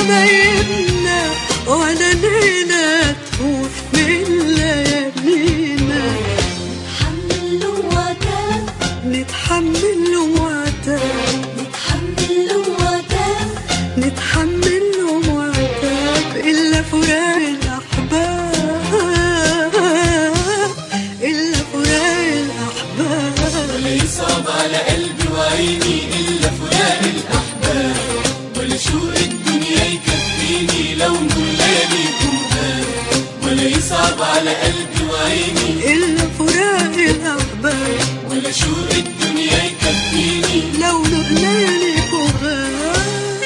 حبايبنا ولا ليلة تفوت من ليالينا نتحمل وعداك نتحمل وعداك نتحمل وعداك نتحمل وعداك إلا فراق الأحباب إلا فراق الأحباب ولا يصعب على قلبي وعيني إلا فراق الأحباب ولا شوق الدنيا يكفيني لو نور لياليكم غاب ولا يصعب على قلبي وعيني إلا فراق الأحباب ولا شوق الدنيا يكفيني لو نور لياليكم غاب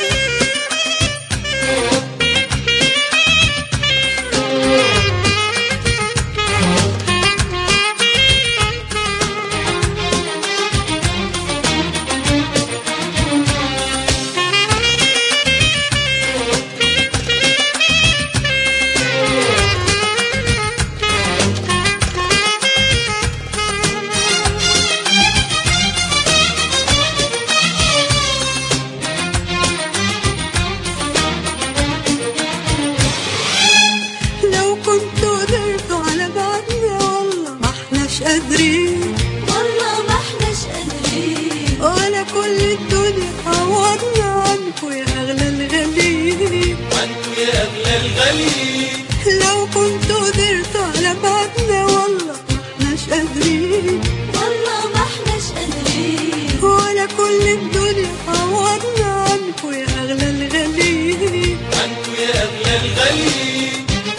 لو كنت قدرت على بعدنا والله ما احناش قادرين والله ما احناش قادرين ولا كل الدنيا عوضنا عنكوا يا أغلى الغاليين وانتوا يا أغلى الغاليين لو كنت قدرت على بعدنا والله ما احناش قادرين والله ما احناش قادرين ولا كل الدنيا عوضنا عنكوا يا أغلى الغاليين وانتوا يا أغلى الغاليين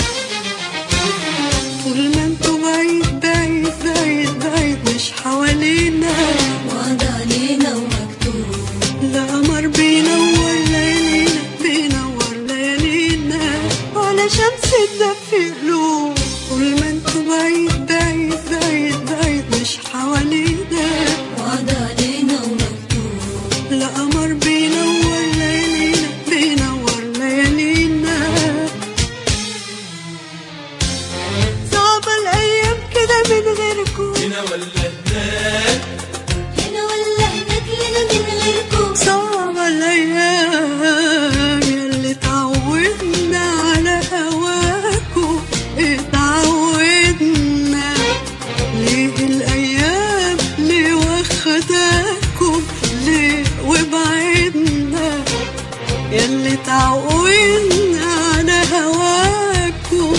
طول ما انتوا بعيد بعيد بعيد بعيد مش حوالينا وعد علينا ومكتوب لا قمر بينور ليالينا بينور ليالينا ولا شمس تدفي قلوب طول ما انتوا بعيد بعيد بعيد بعيد مش حوالينا وعد علينا ومكتوب لا قمر بينور ليالينا بينور ليالينا صعبة الأيام كده من غيركم هنا ولا هناك هنا ولا هناك لنا من غيركم صعبة الأيام يلي اتعودنا على هواكوا اتعودنا ليه الأيام ليه واخداكوا ليه وبعدنا يلي اتعودنا على هواكوا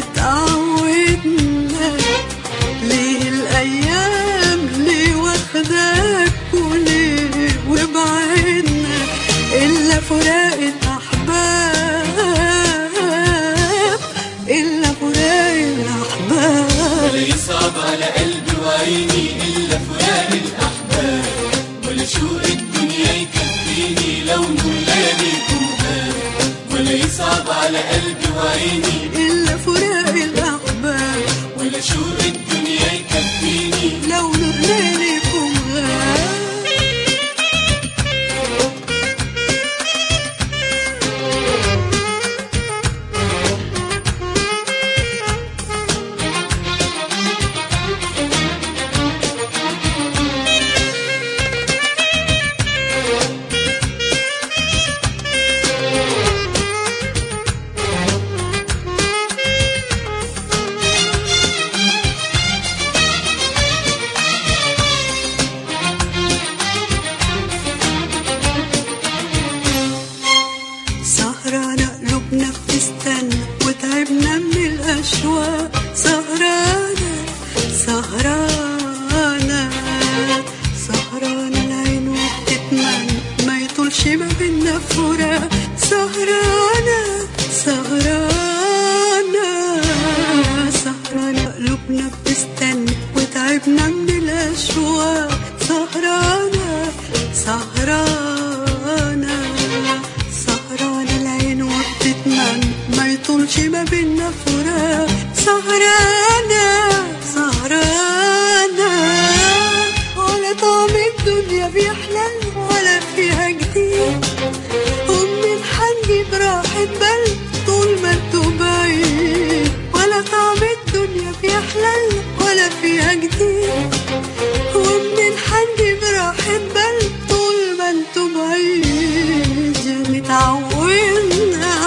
اتعودنا ليه الأيام ليه واخداكوا ليه وبعدنا إلا فراق الأحباب إلا فراق الأحباب ولا يصعب على قلبي وعيني إلا فراق الأحباب ولا شوق الدنيا يكفيني لو نور لياليكم غاب ولا يصعب على قلبي وعيني إلا فراق الأحباب ولا شوق الدنيا يكفيني لو نور ليلكم غاب سهرانة قلوبنا بتستنى وتعبنا من الأشواق سهرانة سهرانة سهرانة العين وبتتمنى ما يطولش ما بينا فراق سهرانة سهرانة سهرانة قلوبنا بتستنى وتعبنا من الأشواق سهرانة سهرانة سهرانة العين وبتتمنى ما يطولش ما بينا فراق سهرانة سهرانة ولا طعم الدنيا بيحلى ولا فيها جديد ومن هنجيب راحة بال طول ما انتوا بعيد ولا طعم الدنيا بيحلى ولا فيها جديد ومنين هنجيب راحة بال طول ما انتوا بعيد متعودنا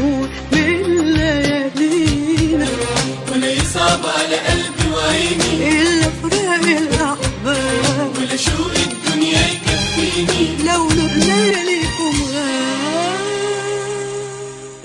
يكون من ليالينا ولا يصعب على قلبي وعيني إلا فراق الأحباب ولا شوق الدنيا يكفيني لو نور ليالي